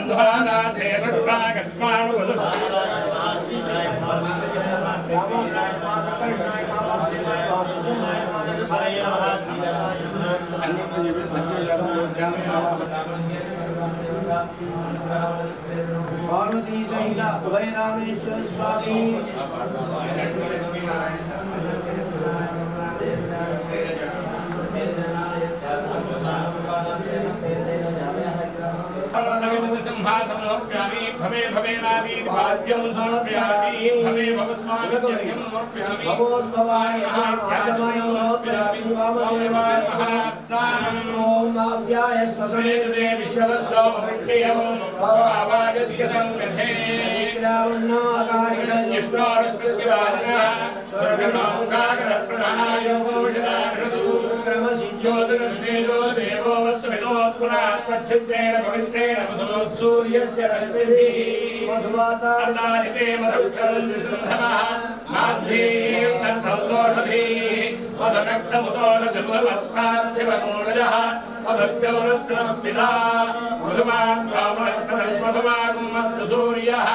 బంధురానాథే రుద్రాగస్మాను వసు పార్వతీ సహిత ఉభయ రామేశ్వర స్వామి సింహాసమర్ప్యామి భవే భవే నారీ వాద్యం సమర్ప్యామి భవే భవస్మామి యజ్ఞం సమర్ప్యామి భగవద్భవాయ ఆగమనం సమర్పయామి వామదేవాయ మహాస్నానం ఓం ఆవ్యాయ స్వసమేతదే విశ్వరస్వభక్తియం భవావాజస్య సంగతే విశ్రావణో అకారిణం జ్యోతిరేణ పవిత్రేణ సూర్యస్య రశ్మిభిः మధువాతారితే సూర్య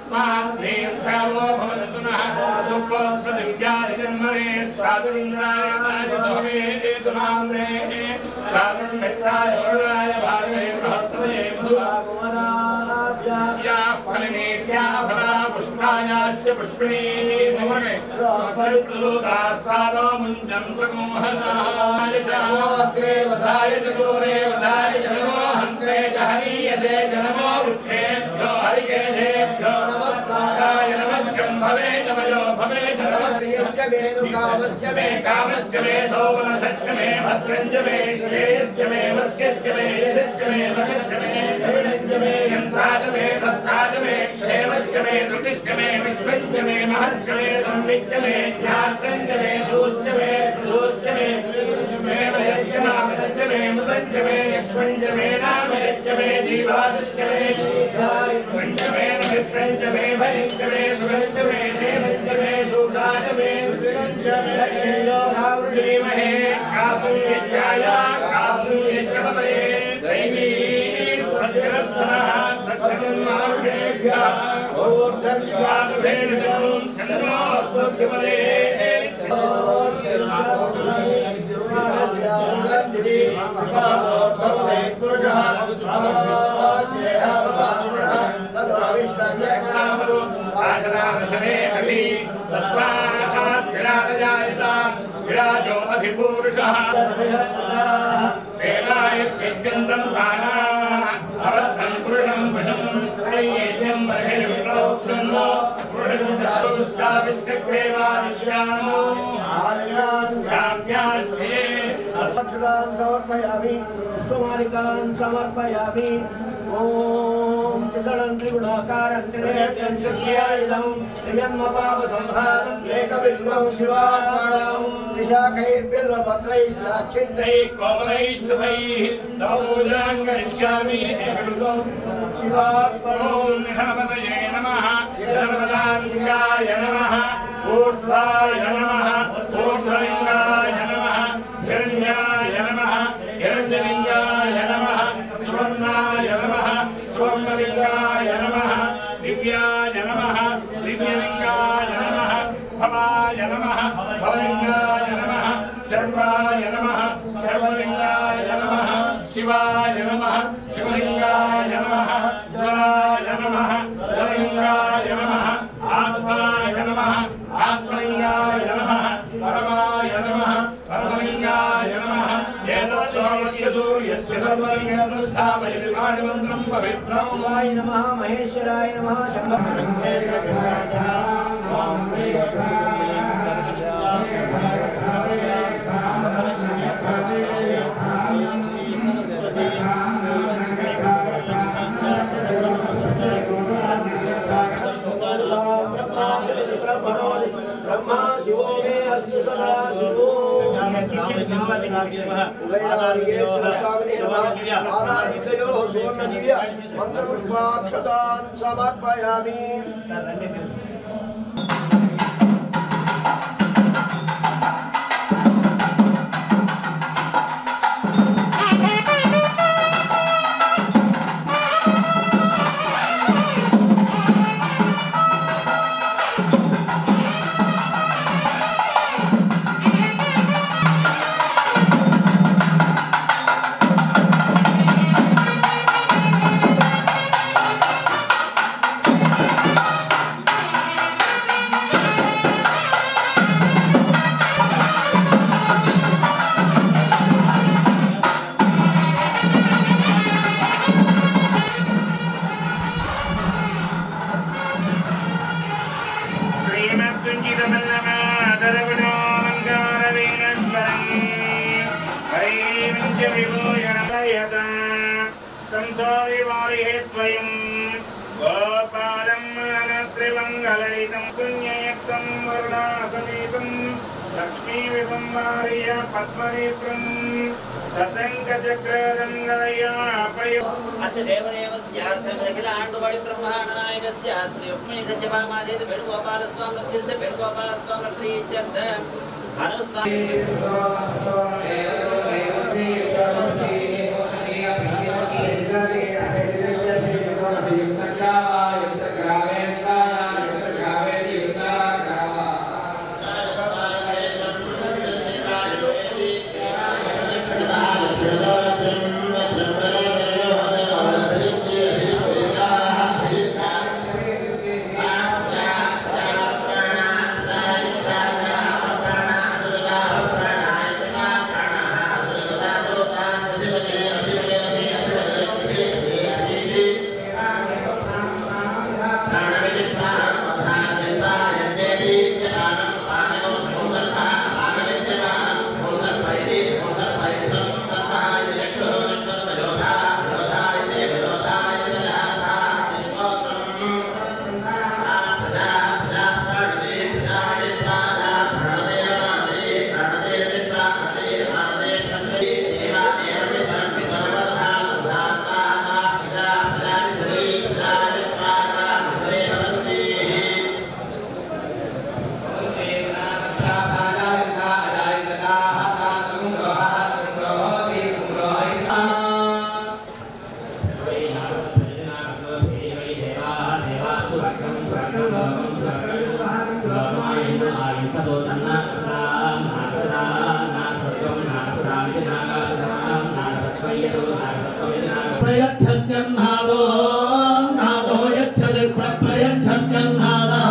పుష్పాయాశ్చ పుష్పిణీ పరిప్లుతాస్తాలో ముంచంతమోహసాగ్రే వదాయ చతోరే వదాయ జనమో హంత్రే జహనీయసే జనమో వృక్షేభ్యో హరికేశేభ్యో నమస్కారాయ నమస్కంభవే నమయో భవే నమస్క్రియస్య మే కామస్య మే కామస్య మే సౌమనసస్య మే భద్రంజ మే శ్రేయస్య మే వస్యస్య మే యశస్య మే భగస్య మే ద్రవిణంజ మే యంత్రాజ మే దత్తాజ మే క్షేమస్య మే ధృతిష్య మే విశ్వంజ మే మహత్య మే సంవిత్య మే జ్ఞాత్రంజ మే సూశ్చ మే ప్రసూశ్చ మే మే వయజ్య మామదంజ మే మృదంజ మే యక్ష్మంజ మే నామయజ్య మే జీవాదశ్చ మే పంచ మే మిత్రంజ మే భయంజ మే సుగంజ మే దేవంజ మే సూషాజ మే సుదిరంజ మే శ్రీమహే కాపుం యజ్ఞాయ కాపుం యజ్ఞపతయే దైవీ సత్యరత్నః తత్సన్మానుషేభ్యः ఊర్ధ్వదివాదభేదం చంద్రోస్తోద్యమలే శాసనాదశనే అభి తస్మాత్ విరాజాయత విరాజో అధిపూరుషः వేలాయజ్ఞంతం దానా అవద్ధం పురుషం వశం త్రైయేయం బర్హిర్విప్లవ శృణ్వో పురుషముద్రావిశ్చక్రే వాదిజ్ఞానమో గ్రామ్యాశ్చే అసక్షుదాన్ సమర్పయామి పుష్పమాలికాన్ సమర్పయామి ఓం త్రిదళం త్రిగుణాకారం త్రినేత్రం చక్రియాయుధం త్రిజన్మ పాప సంహారం ఏకబిల్వం శివాత్మాణం త్రిశాఖైర్బిల్వపత్రైశ్చాక్షిత్రై त्रैः कोमलैः शुभैः दौजाङ्गरिष्यामि బిల్వం శివాత్మణం ॐ निधनपतये नमः निधनपदान्तिकाय नमः ऊर्ध्वाय नमः ऊर्ध्वलिङ्गाय नमः हिरण्याय नमः हिरण्यलिङ्गाय नमः सुवर्णाय नमः सुवर्णलिङ्गाय नमः दिव्याय नमः दिव्यलिङ्गाय नमः भवाय नमः भवलिङ्गाय नमः सर्वाय नमः सर्वलिङ्गाय नमः शिवाय नमः शिवलिङ्गाय नमः ज्वलाय नमः ज्वलिङ्गाय नमः आत्माय नमः आत्मलिङ्गाय नमः परमाय नमः परमलिङ्गाय नमः एतत् सोमस्य सूर्यस्य सर्वलिङ्गं स्थापयति पाणिमन्त्रं पवित्रम् శివాయ నమ మహేశ్వరాయ నమ శంభ బ్రహ్మా శివో మే అస్తి సదా శివో మంత్రపుష్పాక్షతాన్ సమర్పయామి Thank विभूयणयत संसोविवारिहे त्वयं गोपालं त्रिमङ्गलयितं पुण्ययुक्तं वरुणासमेतं लक्ष्मीविबम्बार्य पद्मनेत्रं सशङ्खचक्रदं गदया पयो अस्य देवदेवस्य श्रीमदखिल आण्डुवाडि ब्रह्माण्डनायकस्य श्री रुक्मिणी सत्यभामादेव वेणुगोपालस्वामी लब्धस्य वेणुगोपालस्वामी लब्धि इत्यर्थ अनुस्वामी ప్రయచ్చన్నాదో నాదో యచ్చది ప్రయచ్చన్నాదా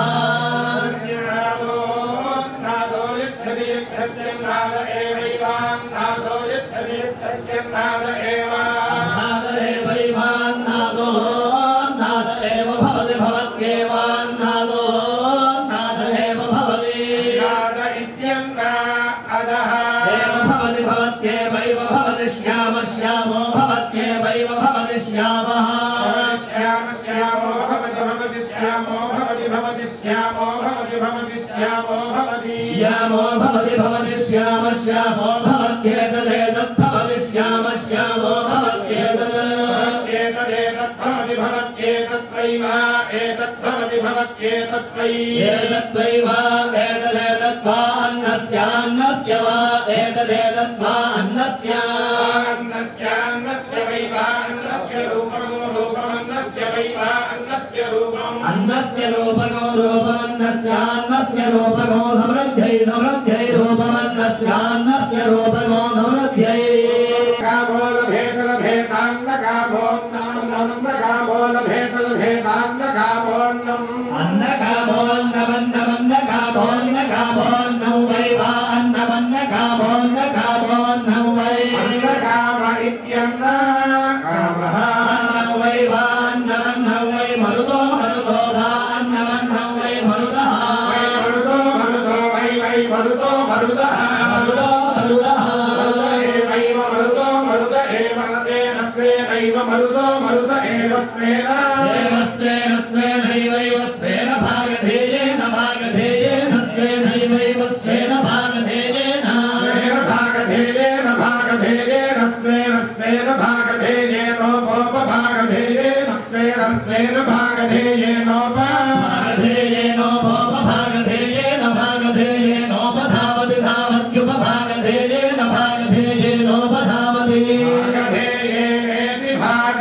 नादो यच्छति यच्छत्यन्नाद एवैवान् नादो यच्छति यच्छत्यन्नाद एवान् నాద ఏవైవాన్నాదో నాద ఏవ భవతి భవత్యేవాన్నాదో నాద ఏవ భవతి नाद इत्यन्ना अधः ఏవ భవతి భవత్యేవైవ భవతి శ్యామ శ్యామో భవత్యేవైవ భవతి శ్యామః श्याम श्यामो भवति भवति श्यामो भवति भवति श्यामो भवति भवति श्यामो भवति శ్యామో భవతి భవతి శ్యామ శ్యామో భవత్యేతదేతద్భవతి శ్యామ శ్యామో భవత్యేతద్ एतदेतद्भवति भवत्येतत्त्वैव एतद्भवति भवत्येतत्त्वयि ఏతద్వైవా ఏతదేతద్వా అన్నస్యాన్నస్య వా ఏతదేతద్వా అన్నస్య अन्नस्यान्नस्य वैव अन्नस्य रूपमो रूपमन्नस्य वैव अन्नस्य रूपम् అన్నస్య రూపగో రూపమన్నస్యాన్నస్య రూపగో సమృద్ధ్యై సమృద్ధ్యై రూపమన్నస్యాన్నస్య రూపగో సమృద్ధ్యై कामो लभेत लभेतान्न कामोऽन्नम् कामो लभेत लभेतान्न कामोऽन्नम् అన్నకామోన్నమన్నమన్న కామోన్న కామోన్నం వై వా అన్నమన్న కామోన్న కామోన్నం వై अन्नकाम इत्यन्न कामः అన్నం వై వా అన్నమన్నం వై మరుతో మరుతో వా అన్నమన్నం వై మరుతః वै मरुतो मरुतो वै वै मरुतो मरुतः మరుతో మరుతః एवैव मरुतो मरुत एव स्वेन स्वेनैव मरुतो मरुत एव स्वेन దేవస్వేన స్వేనైవైవ స్వేన భాగధేయేన భాగధేయేన స్వేనైవైవ స్వేన భాగధేయేన स्वेन भागधेयेन भागधेयेन स्वेन स्वेन भागधेयेनोपोपभागधेयेन स्वेन स्वेन भागधेयेनोप భాగధేయేనో భోప భాగధేయేన భాగధేయేనోపధావతి ధావత్యుపభాగధేయేన భాగధేయేనోపధావతి भागधेयेनेति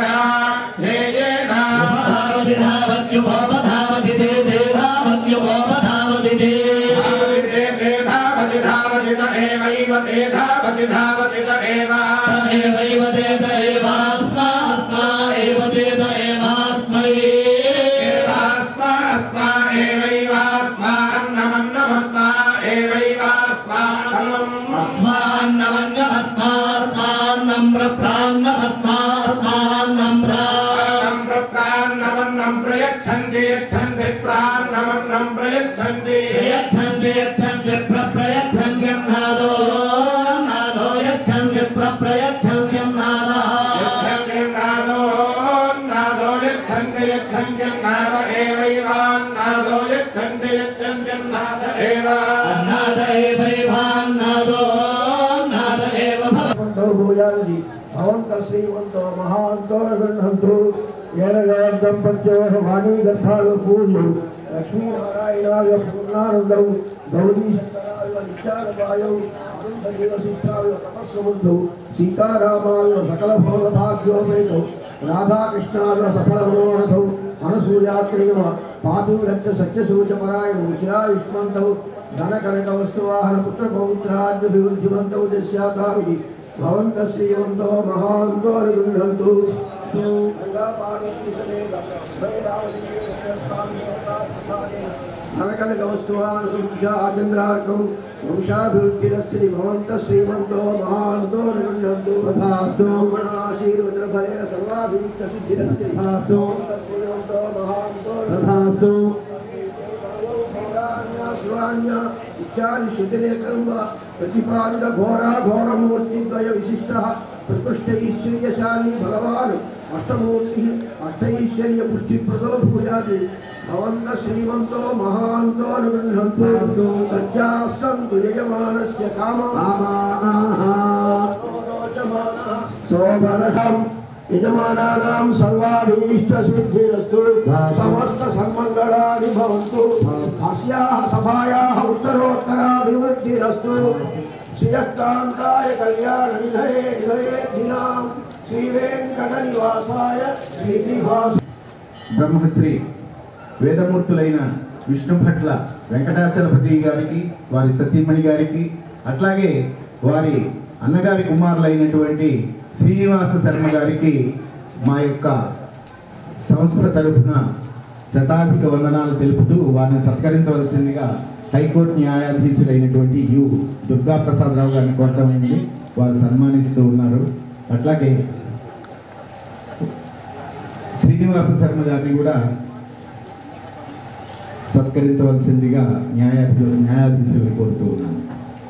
भागधेयेन ఉపధావతి ధావత్యుపోపధావతి దే దే ధావత్యుపోపధావతి దే धावति ते धावति धावति त एवैव ते धावति धावति त एव తమేవైవ దేత ఏవాస్మా అస్మా ఏవ దేత ఏవాస్మై एवास्मा अस्मा एवैवास्मा अन्नमन्नमस्मा एवैवास्मान्नम् అస్మాన్నమన్యమస్మాస్మాన్నం ప్రప్రాన్నమస్మాస్మాన్నం ప్రా अन्नं प्रप्रान्नमन्नं प्रयच्छन्ति यच्छन्ति प्रान्नमन्नं प्रयच्छन्ति యచ్చంది యచ్చంది ప్రప్రయచ్చంది నాదో నాదో యచ్చంది ప్రప్రయచ్చంది यच्छन्ति यच्छन्त्यन्नाथ एव అన్నాద ఏవైవాన్నాదో అన్నాద ఏవ భవ వంతో భూయాలి భవంత శ్రీవంతో మహాంతో గృహంతు ఏనగవర్ధం పంచోహ వాణీ గర్భాలు పూర్లు లక్ష్మీనారాయణాయ పూర్ణానందౌ గౌరీ శంకరాయ నిత్యానపాయౌ అనంతదేవ శిష్టాయ తపస్సుముద్ధౌ సీతారామాయ సకల భోగ భాగ్యోపేతౌ రాధాకృష్ణాయ సఫల మనోరథౌ అనసూయాత్రేమ పాతు రక్త సత్యసూచపరాయ చిరాయుష్మంతౌ ధన కనక వస్తువాహన పుత్ర పౌత్రాద్యభివృద్ధిమంతౌ దశ్యాకామిది భవంత శ్రీవంతో మహాంతో గృహంతు ధనకనక వస్తువాహన సుభిక్షాచంద్రార్కం వంశాభివృద్ధిరస్తి భవంత శ్రీమంతో మహాంతో గృహంతు తథాస్తు ఆశీర్వచన ఫలే సర్వాభివృద్ధ సిద్ధిరస్తి తథాస్తు శ్రీమంతో మహాంతో తథాస్తు శివాన్య ఇత్యాది శుద్ధినేత్రం వా ప్రతిపాదిత ఘోరా ఘోరమూర్తిద్వయ విశిష్ట ప్రకృష్టైశ్వర్యశాలి భగవాన్ అష్టమూర్తి అష్టైశ్వర్య పుష్టిప్రదో భూయాతి భవంత శ్రీమంతో మహాంతో అనుగృహంతు సజ్జాస్సంతు యజమానస్య కామారోచమానః యజమానానాం సర్వాభీష్ట సిద్ధిరస్తు సమస్త సన్మంగళాని భవంతు అస్యాః సభాయాः ఉత్తరోత్తరాభివృద్ధిరస్తు శ్రియకాంతాయ కళ్యాణ నిధయే నిధయే దినాం శ్రీ వెంకట నివాసాయ శ్రీనివాస బ్రహ్మశ్రీ వేదమూర్తులైన విష్ణు భట్ల వెంకటాచలపతి గారికి వారి సతీమణి గారికి అట్లాగే వారి అన్నగారి కుమారులైనటువంటి శ్రీనివాస శర్మ గారికి మా యొక్క సంస్థ తరపున శతాధిక వందనాలు తెలుపుతూ వారిని సత్కరించవలసిందిగా హైకోర్టు న్యాయాధీశుడైనటువంటి యు దుర్గా ప్రసాదరావు గారిని కోరటమైంది వారు సన్మానిస్తూ ఉన్నారు అట్లాగే శ్రీనివాస శర్మ గారిని కూడా సత్కరించవలసిందిగా న్యాయాధి న్యాయాధీశులు కోరుతూ ఉన్నాను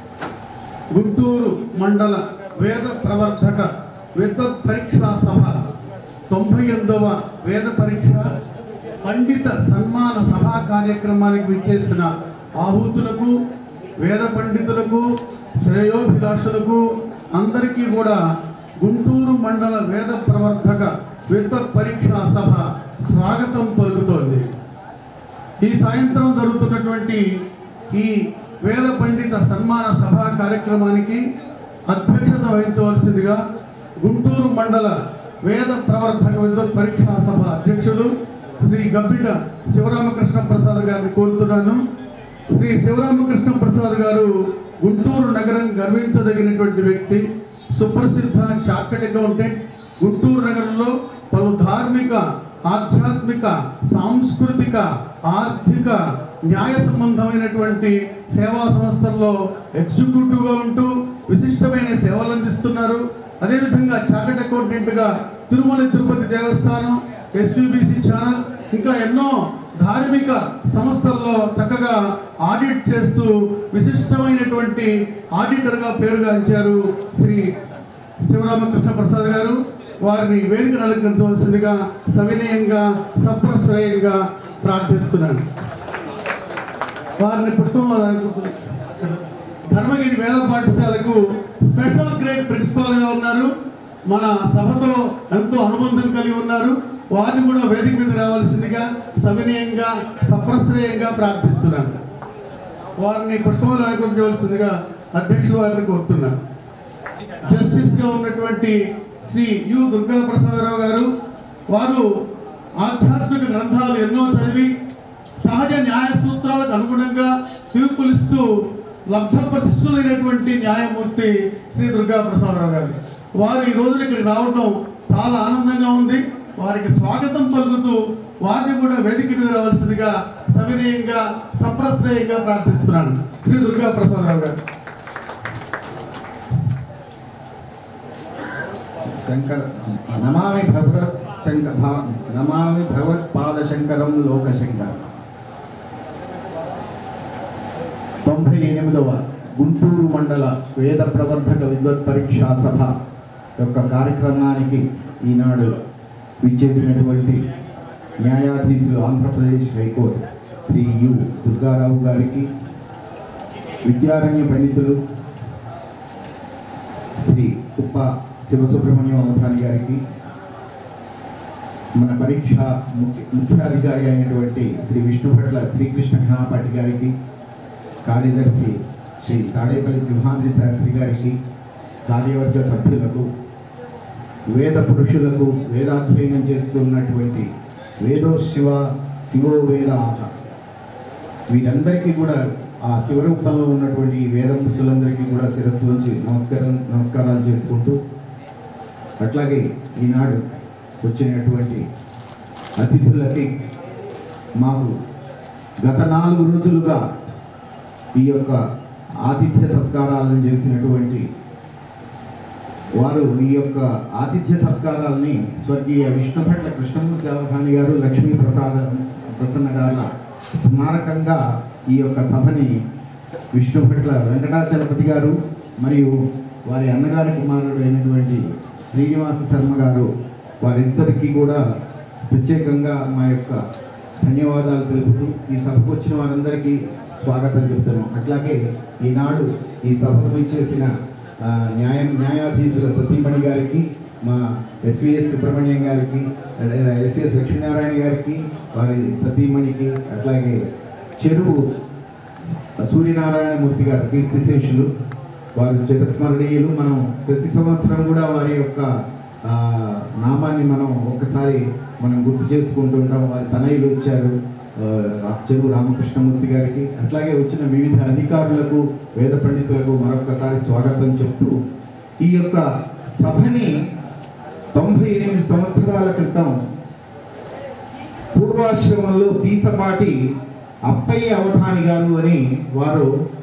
గుంటూరు మండల వేద ప్రవర్ధక విద్వత్ పరీక్షా సభ తొంభై ఎనిమిదవ వేద పరీక్ష పండిత సన్మాన సభా కార్యక్రమానికి విచ్చేసిన ఆహూతులకు వేద పండితులకు శ్రేయోభిలాషులకు అందరికీ కూడా గుంటూరు మండల వేద ప్రవర్ధక విద్వత్ పరీక్షా సభ స్వాగతం పలుకుతోంది ఈ సాయంత్రం జరుగుతున్నటువంటి ఈ వేద పండిత సన్మాన సభా కార్యక్రమానికి అధ్యక్షత వహించవలసిందిగా గుంటూరు మండల వేద ప్రవర్తక విద్యుత్ పరీక్షా సభ అధ్యక్షులు శ్రీ గబ్బిట శివరామకృష్ణ ప్రసాద్ గారిని కోరుతున్నాను శ్రీ శివరామకృష్ణ ప్రసాద్ గారు గుంటూరు నగరం గర్వించదగినటువంటి వ్యక్తి సుప్రసిద్ధ చార్టెడ్ అకౌంటెంట్ గుంటూరు నగరంలో పలు ధార్మిక ఆధ్యాత్మిక సాంస్కృతిక ఆర్థిక న్యాయ సంబంధమైనటువంటి సేవా సంస్థల్లో ఎగ్జిక్యూటివ్గా ఉంటూ విశిష్టమైన సేవలు అందిస్తున్నారు అదేవిధంగా చార్టెడ్ అకౌంటెంట్గా తిరుమల తిరుపతి దేవస్థానం ఎస్విబిసి ఛానల్ ఇంకా ఎన్నో ధార్మిక సంస్థల్లో చక్కగా ఆడిట్ చేస్తూ విశిష్టమైనటువంటి ఆడిటర్గా పేరుగాంచారు శ్రీ శివరామకృష్ణ ప్రసాద్ గారు వారిని వేదిక అలంకరించవలసిందిగా సవినయంగా సప్రశ్రయంగా ప్రార్థిస్తున్నాను వారిని పుష్పంలో అలంకరించ- ధర్మగిరి వేద పాఠశాలకు స్పెషల్ గ్రేడ్ ప్రిన్సిపాల్ గా ఉన్నారు మన సభతో ఎంతో అనుబంధం కలిగి ఉన్నారు వారిని కూడా వేదిక మీద రావాల్సిందిగా సవినయంగా సప్రశ్రయంగా ప్రార్థిస్తున్నాను వారిని పుష్పంలో అలంకరించవలసిందిగా అధ్యక్షుల వారిని కోరుతున్నాను జస్టిస్ గా ఉన్నటువంటి శ్రీ యు దుర్గా ప్రసాదరావు గారు వారు ఆధ్యాత్మిక గ్రంథాలు ఎన్నో చదివి సహజ న్యాయ సూత్రాలకు అనుగుణంగా తీర్పులిస్తూ లబ్ధ ప్రతిష్ఠులైనటువంటి న్యాయమూర్తి శ్రీ దుర్గా ప్రసాదరావు గారు వారు ఈ రోజున ఇక్కడికి రావడం చాలా ఆనందంగా ఉంది వారికి స్వాగతం పలుకుతూ వారిని కూడా వేదిక మీద రావాల్సిందిగా సవినయంగా సప్రశ్రయంగా ప్రార్థిస్తున్నాను శ్రీ దుర్గా ప్రసాదరావు గారు శంకర నమామి భగవత్ శంకర భా- నమామి భగవత్పాద శంకరం లోకశంకరం తొంభై ఎనిమిదవ గుంటూరు మండల వేద ప్రవర్ధక విద్వత్ పరీక్షా సభ యొక్క కార్యక్రమానికి ఈనాడు విచ్చేసినటువంటి న్యాయాధీశులు ఆంధ్రప్రదేశ్ హైకోర్టు శ్రీ యు దుర్గారావు గారికి విద్యారణ్య పండితులు శ్రీ కుప్ప శివసుబ్రహ్మణ్యం అవధాని గారికి మన పరీక్ష ముఖ్య ముఖ్యాధికారి అయినటువంటి శ్రీ విష్ణుభట్ల శ్రీకృష్ణ ఘనాపాటి గారికి కార్యదర్శి శ్రీ తాడేపల్లి సింహాద్రి శాస్త్రి గారికి కార్యవర్గ సభ్యులకు వేద పురుషులకు వేదాధ్యయనం చేస్తున్నటువంటి వేదో శివ శివో వేద వీరందరికీ కూడా ఆ శివరూపంలో ఉన్నటువంటి ఈ వేదమూర్తులందరికీ కూడా శిరస్సు నుంచి నమస్కారం నమస్కారాలు చేసుకుంటూ అట్లాగే ఈనాడు వచ్చినటువంటి అతిథులకి మాకు గత నాలుగు రోజులుగా ఈ యొక్క ఆతిథ్య సత్కారాలను చేసినటువంటి వారు ఈ యొక్క ఆతిథ్య సత్కారాలని స్వర్గీయ విష్ణుభట్ల కృష్ణమూర్తి అవధాని గారు లక్ష్మీ ప్రసాద ప్రసన్న గారి స్మారకంగా ఈ యొక్క సభని విష్ణుభట్ల వెంకటాచలపతి గారు మరియు వారి అన్నగారి కుమారుడు అయినటువంటి శ్రీనివాస శర్మ గారు వారిద్దరికీ కూడా ప్రత్యేకంగా మా యొక్క ధన్యవాదాలు తెలుపుతూ ఈ సభకు వచ్చిన వారందరికీ స్వాగతం చెప్తున్నాం అట్లాగే ఈనాడు ఈ సభకు ఇచ్చేసిన ఆ, న్యాయ న్యాయాధీశుల సతీమణి గారికి మా ఎస్విఎస్ సుబ్రహ్మణ్యం గారికి ఎస్విఎస్ లక్ష్మీనారాయణ గారికి వారి సతీమణికి అట్లాగే చెరువు సూర్యనారాయణమూర్తి గారు కీర్తిశేషులు వారు చిరస్మరణీయులు మనం ప్రతి సంవత్సరం కూడా వారి యొక్క ఆ, నామాన్ని మనం ఒక్కసారి మనం గుర్తు చేసుకుంటుంటాం వారి తనయులు వచ్చారు ఆ, చెరువు రామకృష్ణమూర్తి గారికి అట్లాగే వచ్చిన వివిధ అధికారులకు వేద పండితులకు మరొకసారి స్వాగతం చెప్తూ ఈ యొక్క సభని తొంభై ఎనిమిది సంవత్సరాల క్రితం పూర్వాశ్రమంలో పీసపాటి అప్పయ్య అవధాని గారు అని వారు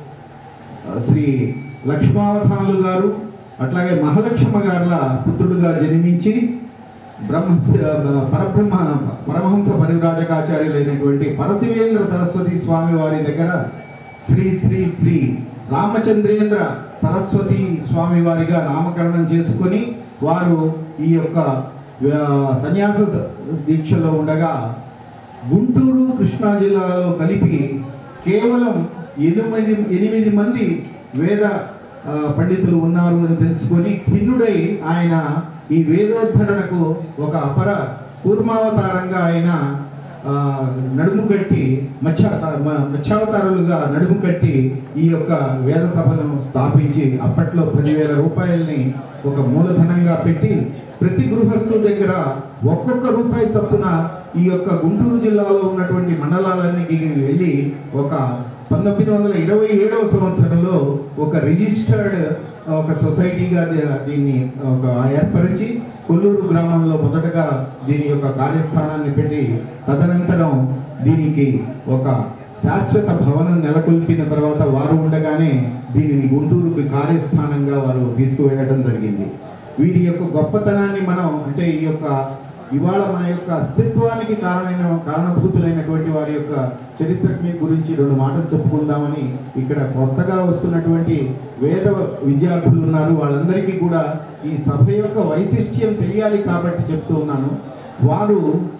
ఆ, శ్రీ లక్ష్మావధానులు గారు అట్లాగే మహాలక్ష్మ గారుల పుత్రుడుగా జన్మించి బ్రహ్మ పరబ్రహ్మ పరమహంస పరివ్రాజకాచార్యులైనటువంటి పరశివేంద్ర సరస్వతి స్వామి వారి దగ్గర శ్రీ శ్రీ శ్రీ రామచంద్రేంద్ర సరస్వతి స్వామి వారిగా నామకరణం చేసుకొని వారు ఈ యొక్క ఆ, సన్యాస స- దీక్షలో ఉండగా గుంటూరు కృష్ణా జిల్లాలో కలిపి కేవలం ఎనిమిది ఎనిమిది మంది వేద ఆ, పండితులు ఉన్నారు అని తెలుసుకొని ఖిన్నుడై ఆయన ఈ వేదోద్ధరణకు ఒక అపర కూర్మావతారంగా ఆయన ఆ, నడుము కట్టి మత్స్య మ- మత్స్యావతారులుగా నడుము కట్టి ఈ యొక్క వేద సభను స్థాపించి అప్పట్లో పదివేల రూపాయల్ని ఒక మూలధనంగా పెట్టి ప్రతి గృహస్థు దగ్గర ఒక్కొక్క రూపాయి చొప్పున ఈ యొక్క గుంటూరు జిల్లాలో ఉన్నటువంటి మండలాలన్నిటికి వెళ్ళి ఒక పంతొమ్మిది వందల ఇరవై ఏడవ సంవత్సరంలో ఒక రిజిస్టర్డ్ ఒక సొసైటీగా ది- దీన్ని ఒక ఏర్పరిచి కొల్లూరు గ్రామంలో మొదటగా దీని యొక్క కార్యస్థానాన్ని పెట్టి తదనంతరం దీనికి ఒక శాశ్వత భవనం నెలకొల్పిన తర్వాత వారు ఉండగానే దీనిని గుంటూరుకి కార్యస్థానంగా వారు తీసుకువెళ్ళడం జరిగింది వీరి యొక్క గొప్పతనాన్ని మనం అంటే ఈ యొక్క ఇవాళ మన యొక్క అస్తిత్వానికి కారణమైన కారణభూతులైనటువంటి వారి యొక్క చరిత్ర మీ గురించి రెండు మాటలు చెప్పుకుందామని ఇక్కడ కొత్తగా వస్తున్నటువంటి వేద విద్యార్థులు ఉన్నారు వాళ్ళందరికీ కూడా ఈ సభ యొక్క వైశిష్ట్యం తెలియాలి కాబట్టి చెప్తూ ఉన్నాను వారు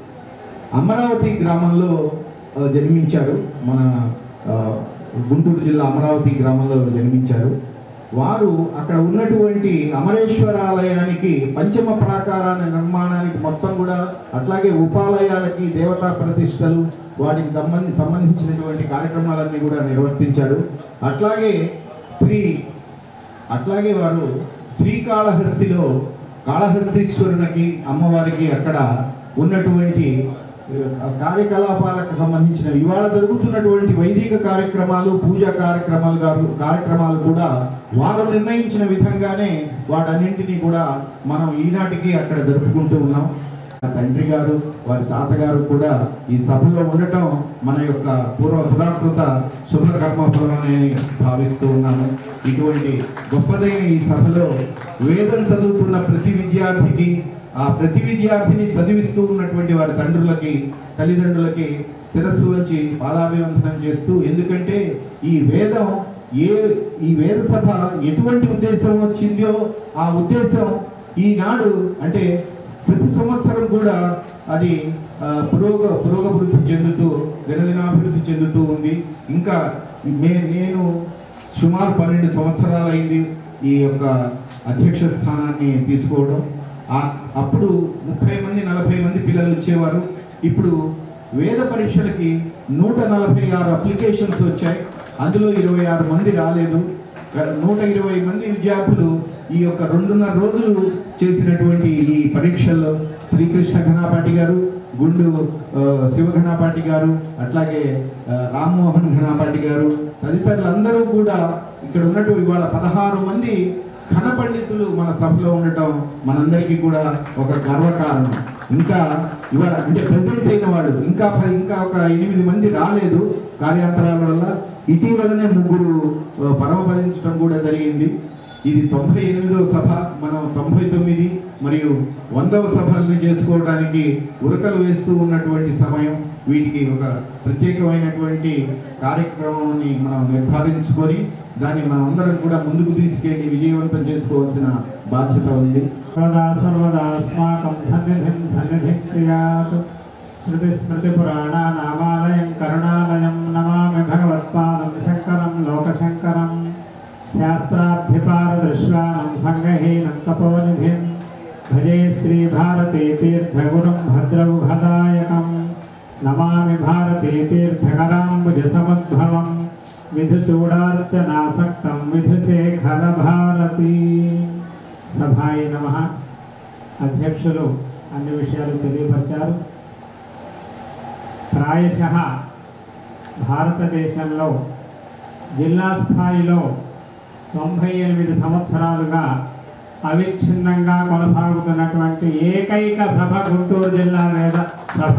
అమరావతి గ్రామంలో ఆ, జన్మించారు మన ఆ, గుంటూరు జిల్లా అమరావతి గ్రామంలో జన్మించారు వారు అక్కడ ఉన్నటువంటి అమరేశ్వరాలయానికి పంచమ ప్రాకారాన్ని నిర్మాణానికి మొత్తం కూడా అట్లాగే ఉపాలయాలకి దేవతా ప్రతిష్టలు వాటికి సంబంధి సంబంధించినటువంటి కార్యక్రమాలన్నీ కూడా నిర్వర్తించాడు అట్లాగే శ్రీ అట్లాగే వారు శ్రీకాళహస్తిలో కాళహస్తీశ్వరునికి అమ్మవారికి అక్కడ ఉన్నటువంటి ఆ, కార్యకలాపాలకు సంబంధించిన ఇవాళ జరుగుతున్నటువంటి వైదిక కార్యక్రమాలు పూజా కార్యక్రమాలు గారు కార్యక్రమాలు కూడా వారు నిర్ణయించిన విధంగానే వాటన్నింటినీ కూడా మనం ఈనాటికి అక్కడ జరుపుకుంటూ ఉన్నాం ఆ తండ్రి గారు వారి తాతగారు కూడా ఈ సభలో ఉండటం మన యొక్క పూర్వ పురాకృత శుభకర్మ ఫలమని భావిస్తూ ఉన్నాము ఇటువంటి గొప్పదైన ఈ సభలో వేదం చదువుతున్న ప్రతి విద్యార్థికి ఆ ప్రతి విద్యార్థిని చదివిస్తూ ఉన్నటువంటి వారి తండ్రులకి తల్లిదండ్రులకి శిరస్సు వంచి పాదాభివందనం చేస్తూ ఎందుకంటే ఈ వేదం ఏ ఈ వేద సభ ఎటువంటి ఉద్దేశం వచ్చిందో ఆ ఉద్దేశం ఈనాడు అంటే ప్రతి సంవత్సరం కూడా అది ఆ, పురోగ పురోగభివృద్ధి చెందుతూ దినదినాభివృద్ధి చెందుతూ ఉంది ఇంకా మే నేను సుమారు పన్నెండు సంవత్సరాలు అయింది ఈ యొక్క అధ్యక్ష స్థానాన్ని తీసుకోవడం ఆ- అప్పుడు ముప్పై మంది నలభై మంది పిల్లలు వచ్చేవారు ఇప్పుడు వేద పరీక్షలకి నూట నలభై ఆరు అప్లికేషన్స్ వచ్చాయి అందులో ఇరవై ఆరు మంది రాలేదు నూట ఇరవై మంది విద్యార్థులు ఈ యొక్క రెండున్నర రోజులు చేసినటువంటి ఈ పరీక్షల్లో శ్రీకృష్ణ ఘనాపాటి గారు గుండు ఆ, శివ ఘనాపాటి గారు అట్లాగే ఆ, రామ్మోహన్ ఘనాపాటి గారు తదితరులందరూ కూడా ఇక్కడ ఉన్నట్టు ఇవాళ పదహారు మంది ఘన పండితులు మన సభలో ఉండటం మనందరికీ కూడా ఒక గర్వకారణం ఇంకా ఇవాళ అంటే ప్రెసెంట్ అయిన వాళ్ళు ఇంకా ప- ఇంకా ఒక ఎనిమిది మంది రాలేదు కార్యాంతరాల వల్ల ఇటీవలనే ముగ్గురు ఆ, పరమపదించడం కూడా జరిగింది ఇది తొంభై ఎనిమిదవ సభ మనం తొంభై తొమ్మిది మరియు వందవ సభల్ని చేసుకోవడానికి ఉరకలు వేస్తూ ఉన్నటువంటి సమయం వీటికి ఒక ప్రత్యేకమైనటువంటి కార్యక్రమాన్ని మనం నిర్ధారించుకొని దాన్ని మనం అందరం కూడా ముందుకు తీసుకెళ్ళి విజయవంతం చేసుకోవాల్సిన బాధ్యత ఉంది సర్వదా సర్వదా అస్మాకం సన్నిధిం సన్నిధిం క్రియాత్ శృతి స్మృతి పురాణ నామాలయం కరుణాలయం నమామి భగవత్పాదం శంకరం లోకశంకరం శాస్త్రాభ్యుపారదృశ్వానం సంగహీనం తపోనిధిం భజే శ్రీ భారతీ తీర్థగురుం భద్రవుఘదాయకం నమామి భారతీ తీర్థకరాంబుజ సముద్భవం విధుచూడార్చనాసక్తం విధుశేఖర భారతీ సభాయ నమ అధ్యక్షులు అన్ని విషయాలు తెలియపరిచారు ప్రాయశ భారతదేశంలో జిల్లా స్థాయిలో తొంభై ఎనిమిది సంవత్సరాలుగా అవిచ్ఛిన్నంగా కొనసాగుతున్నటువంటి ఏకైక సభ గుంటూరు జిల్లా వేద సభ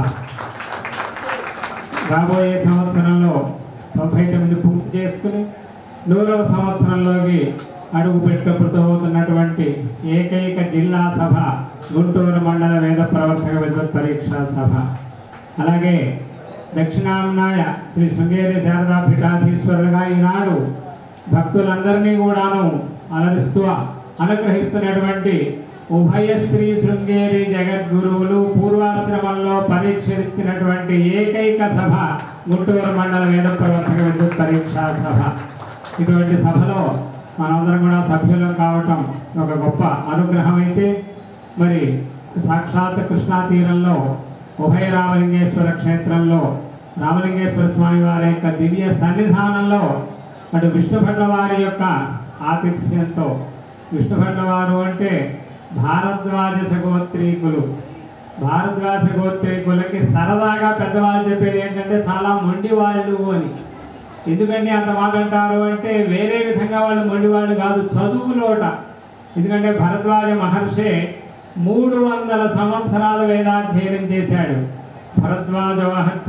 రాబోయే సంవత్సరంలో తొంభై తొమ్మిది పూర్తి చేసుకుని నూరవ సంవత్సరంలోకి అడుగు పెట్టుకుపోతున్నటువంటి ఏకైక జిల్లా సభ గుంటూరు మండల వేద ప్రవర్తక విద్వత్ పరీక్షా సభ అలాగే దక్షిణాంనాయ శ్రీ శృంగేరి శారదా పీఠాధీశ్వరులుగా ఈనాడు భక్తులందరినీ కూడాను అలరిస్తూ అనుగ్రహిస్తున్నటువంటి ఉభయ శ్రీ శృంగేరి జగద్గురువులు పూర్వాశ్రమంలో పరీక్షించినటువంటి ఏకైక సభ గుంటూరు మండల వేద ప్రవర్తక విద్యుత్ పరీక్షా సభ ఇటువంటి సభలో మనందరం కూడా సభ్యులం కావటం ఒక గొప్ప అనుగ్రహం అయితే మరి సాక్షాత్ కృష్ణా తీరంలో ఉభయ రామలింగేశ్వర క్షేత్రంలో రామలింగేశ్వర స్వామి వారి యొక్క దివ్య సన్నిధానంలో అటు విష్ణుభట్ల వారి యొక్క ఆతిథ్యంతో విష్ణుభట్ల వారు అంటే భారద్వాజ సగోత్రీకులు భారద్వాజ గోత్రీకులకి సరదాగా పెద్దవాళ్ళు చెప్పేది ఏంటంటే చాలా మొండి వాళ్ళు అని ఎందుకంటే అంత మాట అంటారు అంటే వేరే విధంగా వాళ్ళు మొండి వాళ్ళు కాదు చదువులోట ఎందుకంటే భరద్వాజ మహర్షి మూడు వందల సంవత్సరాల వేదాధ్యయనం చేశాడు భరద్వాజ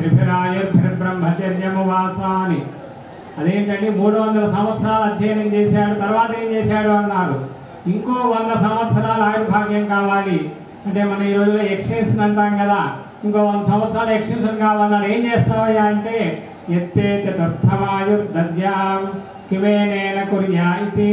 త్రిభిరాయర్భిర్బ్రహ్మచర్యము వాసాని అదేంటంటే మూడు వందల సంవత్సరాలు అధ్యయనం చేశాడు తర్వాత ఏం చేశాడు అన్నారు ఇంకో వంద సంవత్సరాల ఆయుర్భాగ్యం కావాలి అంటే మన ఈ రోజులో ఎక్స్టెన్షన్ అంటాం కదా ఇంకో వంద సంవత్సరాలు ఎక్స్టెన్షన్ కావాలని ఏం చేస్తావయ్యా అంటే ఎత్తే చతుర్థమాయుర్దద్యాం కివేనేన కుర్యా ఇది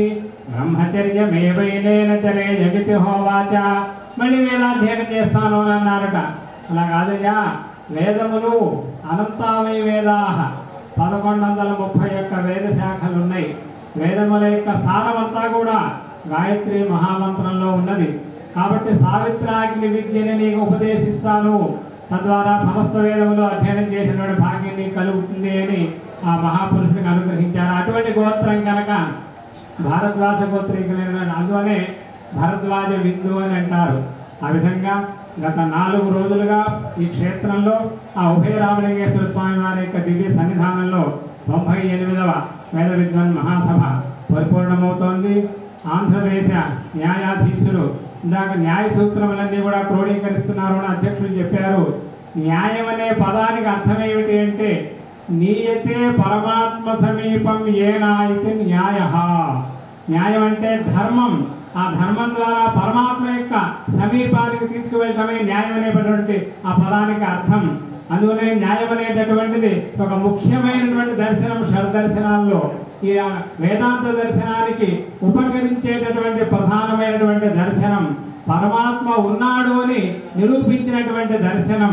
బ్రహ్మచర్యమేవైనేన చరే జగతి హోవాచ మళ్ళీ వేదాధ్యయనం చేస్తాను అని అన్నారట అలా కాదయ్యా వేదములు అనంతామయ వేదాహ పదకొండు వందల ముప్పై ఒక్క వేద శాఖలు ఉన్నాయి వేదముల యొక్క సారమంతా కూడా గాయత్రి మహామంత్రంలో ఉన్నది కాబట్టి సావిత్రాగ్ని విద్యని నీకు ఉపదేశిస్తాను తద్వారా సమస్త వేదములు అధ్యయనం చేసినటువంటి భాగ్యం నీకు కలుగుతుంది అని ఆ మహాపురుషునికి అనుగ్రహించారు అటువంటి గోత్రం కనుక భారద్వాజ గోత్రీకులైన అందువనే భరద్వాజ విందు అని అంటారు ఆ విధంగా గత నాలుగు రోజులుగా ఈ క్షేత్రంలో ఆ ఉభయ రామలింగేశ్వర స్వామి వారి యొక్క దివ్య సన్నిధానంలో తొంభై ఎనిమిదవ వేద విద్వాన్ మహాసభ పరిపూర్ణమవుతోంది ఆంధ్రదేశ న్యాయాధీశులు ఇందాక న్యాయ సూత్రములన్నీ కూడా క్రోడీకరిస్తున్నారు అని అధ్యక్షులు చెప్పారు న్యాయం అనే పదానికి అర్థం ఏమిటి అంటే నీయతే పరమాత్మ సమీపం ఏనాయితే న్యాయ న్యాయం అంటే ధర్మం ఆ ధర్మం ద్వారా పరమాత్మ యొక్క సమీపానికి తీసుకువెళ్ళటమే న్యాయం అనేటటువంటి ఆ పదానికి అర్థం అందువనే న్యాయం అనేటటువంటిది ఒక ముఖ్యమైనటువంటి దర్శనం షడ్దర్శనాల్లో ఈ వేదాంత దర్శనానికి ఉపకరించేటటువంటి ప్రధానమైనటువంటి దర్శనం పరమాత్మ ఉన్నాడు అని నిరూపించినటువంటి దర్శనం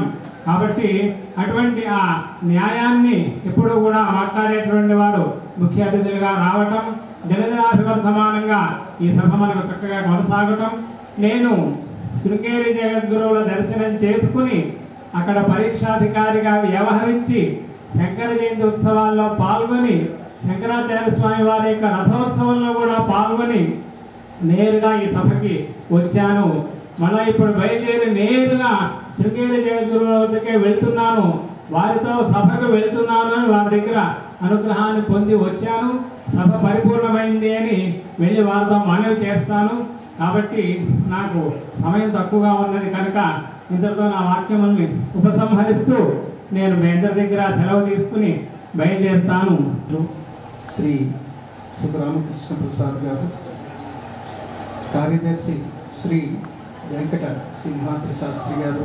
కాబట్టి అటువంటి ఆ న్యాయాన్ని ఎప్పుడూ కూడా మాట్లాడేటువంటి వారు ముఖ్య అతిథులుగా రావటం జనజనాభివర్ధమానంగా ఈ సభ మనకు చక్కగా కొనసాగటం నేను శృంగేరి జగద్గురువుల దర్శనం చేసుకుని అక్కడ పరీక్షాధికారిగా వ్యవహరించి శంకర జయంతి ఉత్సవాల్లో పాల్గొని శంకరాచార్య స్వామి వారి యొక్క రథోత్సవంలో కూడా పాల్గొని నేరుగా ఈ సభకి వచ్చాను మళ్ళీ ఇప్పుడు బయలుదేరి నేరుగా శృంగేరి జగద్గురువుల వద్దకే వెళ్తున్నాను వారితో సభకు వెళ్తున్నాను అని వారి దగ్గర అనుగ్రహాన్ని పొంది వచ్చాను సభ పరిపూర్ణమైంది అని వెళ్ళి వారితో మనవి చేస్తాను కాబట్టి నాకు సమయం తక్కువగా ఉన్నది కనుక ఇంతటితో నా వాక్యముల్ని ఉపసంహరిస్తూ నేను మీ అందరి దగ్గర సెలవు తీసుకుని బయలుదేరుతాను శ్రీ సుబ్బరామకృష్ణ ప్రసాద్ గారు కార్యదర్శి శ్రీ వెంకట సింహాద్రి శాస్త్రి గారు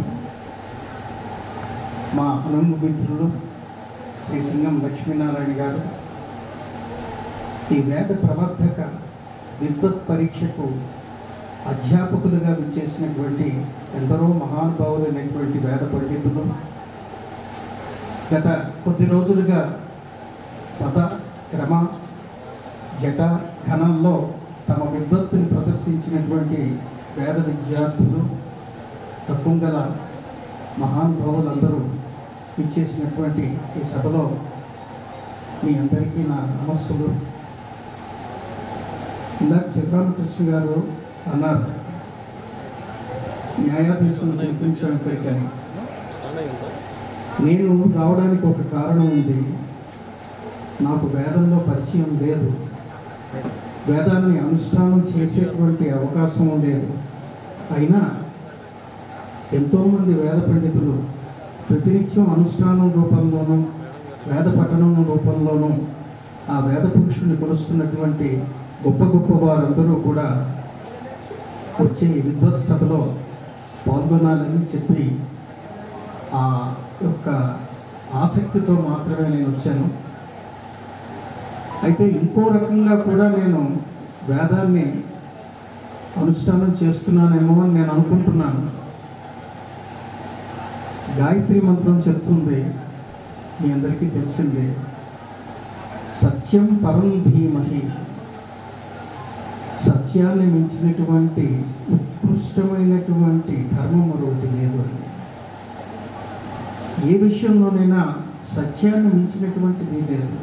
మా అనుంగు మిత్రులు శ్రీ సింగం లక్ష్మీనారాయణ గారు ఈ వేద ప్రవర్ధక విద్వత్ పరీక్షకు అధ్యాపకులుగా విచ్చేసినటువంటి ఎందరో మహానుభావులైనటువంటి వేద పండితులు గత కొద్ది రోజులుగా పద క్రమ జట ఘనంలో తమ విద్వత్తుని ప్రదర్శించినటువంటి వేద విద్యార్థులు తక్కువ మహానుభావులందరూ ఇచ్చేసినటువంటి ఈ సభలో మీ అందరికీ నా నమస్సులు ఇందాక శివరామకృష్ణ గారు అన్నారు న్యాయాధీశులు పిలిపించాం ఇక్కడికని నేను రావడానికి ఒక కారణం ఉంది నాకు వేదంలో పరిచయం లేదు వేదాన్ని అనుష్ఠానం చేసేటువంటి అవకాశం లేదు అయినా ఎంతోమంది వేద పండితులు ప్రతినిత్యం అనుష్ఠానం రూపంలోనూ వేద పఠనం రూపంలోనూ ఆ వేద పురుషుని కొలుస్తున్నటువంటి గొప్ప గొప్ప వారందరూ కూడా వచ్చే ఈ విద్వత్ సభలో పాల్గొనాలని చెప్పి ఆ యొక్క ఆసక్తితో మాత్రమే నేను వచ్చాను అయితే ఇంకో రకంగా కూడా నేను వేదాన్ని అనుష్ఠానం చేస్తున్నానేమో అని నేను అనుకుంటున్నాను గాయత్రి మంత్రం చెప్తుంది మీ అందరికీ తెలిసిందే సత్యం పరం ధీమహి సత్యాన్ని మించినటువంటి ఉత్కృష్టమైనటువంటి ధర్మం మరొకటి లేదు అని ఏ విషయంలోనైనా సత్యాన్ని మించినటువంటిది లేదు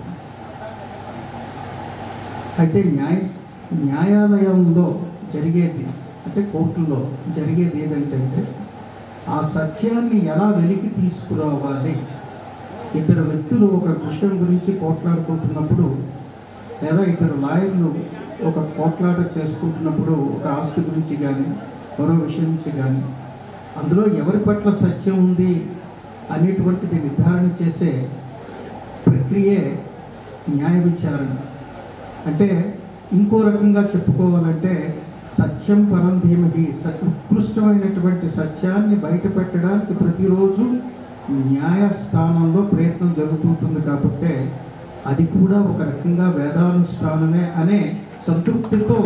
అయితే న్యాయ న్యాయాలయంలో జరిగేది అంటే కోర్టులో జరిగేది ఏదంటే ఆ సత్యాన్ని ఎలా వెలికి తీసుకురావాలి ఇద్దరు వ్యక్తులు ఒక విషయం గురించి పోట్లాడుకుంటున్నప్పుడు లేదా ఇద్దరు లాయర్లు ఒక పోట్లాట చేసుకుంటున్నప్పుడు ఒక ఆస్తి గురించి కానీ మరో విషయం నుంచి కానీ అందులో ఎవరి పట్ల సత్యం ఉంది అనేటువంటిది నిర్ధారణ చేసే ప్రక్రియే న్యాయ విచారణ అంటే ఇంకో రకంగా చెప్పుకోవాలంటే సత్యం పరం ధీమహి స- ఉత్కృష్టమైనటువంటి సత్యాన్ని బయట పెట్టడానికి ప్రతిరోజు న్యాయస్థానంలో ప్రయత్నం జరుగుతుంటుంది కాబట్టి అది కూడా ఒక రకంగా వేదానుష్ఠానమే అనే సంతృప్తితో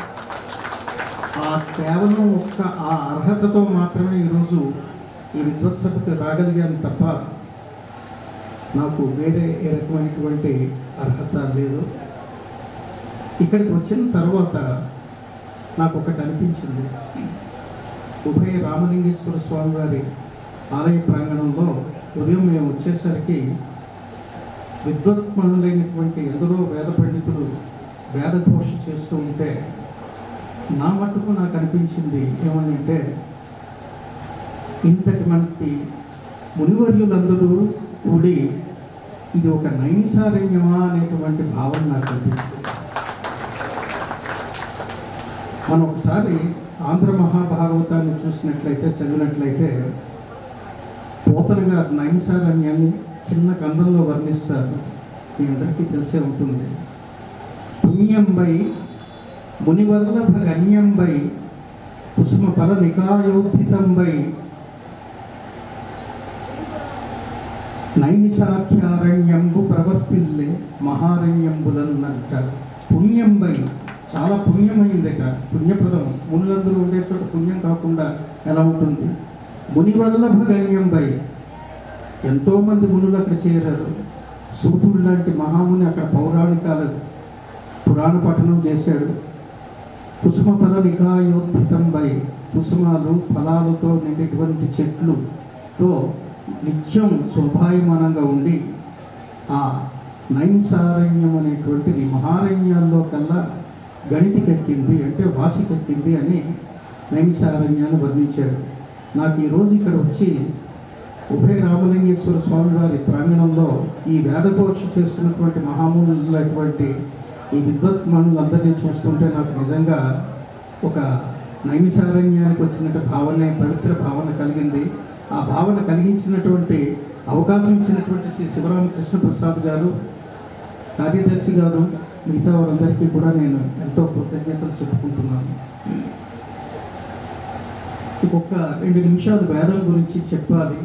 ఆ కేవలం ఒక్క ఆ అర్హతతో మాత్రమే ఈరోజు ఈ విద్వత్సభకు రాగలిగాను తప్ప నాకు వేరే ఏ రకమైనటువంటి అర్హత లేదు ఇక్కడికి వచ్చిన తర్వాత నాకు ఒకటి అనిపించింది ఉభయ రామలింగేశ్వర స్వామి వారి ఆలయ ప్రాంగణంలో ఉదయం మేము వచ్చేసరికి విద్వత్మనులైనటువంటి ఎందరో వేద పండితులు వేదఘోష చేస్తూ ఉంటే నా మట్టుకు నాకు అనిపించింది ఏమని అంటే ఇంతటి మనకి మునివర్యులందరూ కూడి ఇది ఒక నైమిసారణ్యమా అనేటువంటి భావన నాకు అనిపించింది మనం ఒకసారి ఆంధ్ర మహాభాగవతాన్ని చూసినట్లయితే చదివినట్లయితే పోతన గారు నైమిసారణ్యాన్ని చిన్న కందంలో వర్ణిస్తారు మీ అందరికీ తెలిసే ఉంటుంది పుణ్యంబై మునివల్లభ గణ్యంబై కుసుమ పర నికాయోత్థితంబై నైమిసాఖ్యారణ్యంబు ప్రవర్తిల్లే మహారణ్యంబులన్నంట పుణ్యంబై చాలా పుణ్యమైందట పుణ్యప్రదం మునులందరూ ఉండే చోట పుణ్యం కాకుండా ఎలా ఉంటుంది మునివల్లభ గణ్యంబై ఎంతోమంది మునులు అక్కడ చేరారు సూతుడు లాంటి మహాముని అక్కడ పౌరాణికాల పురాణ పఠనం చేశాడు కుసుమ పద నికాయోద్భితంపై కుసుమాలు ఫలాలతో నిండినటువంటి చెట్లుతో నిత్యం శోభాయమానంగా ఉండి ఆ నైమిసారణ్యం అనేటువంటిది మహారణ్యాల్లో కల్లా గణితికెక్కింది అంటే వాసికెక్కింది అని నైమిసారణ్యాన్ని వర్ణించాడు నాకు ఈరోజు ఇక్కడ వచ్చి ఉభయ రామలింగేశ్వర స్వామి వారి ప్రాంగణంలో ఈ వేదఘోష చేస్తున్నటువంటి మహామునులైనటువంటి ఈ విద్వత్మణులందరినీ చూస్తుంటే నాకు నిజంగా ఒక నైమిసారణ్యానికి వచ్చినట్టు భావన పవిత్ర భావన కలిగింది ఆ భావన కలిగించినటువంటి అవకాశం ఇచ్చినటువంటి శ్రీ శివరామకృష్ణ ప్రసాద్ గారు కార్యదర్శి గారు మిగతా వారందరికీ కూడా నేను ఎంతో కృతజ్ఞతలు చెప్పుకుంటున్నాను ఇంకొక రెండు నిమిషాలు వేదం గురించి చెప్పాలి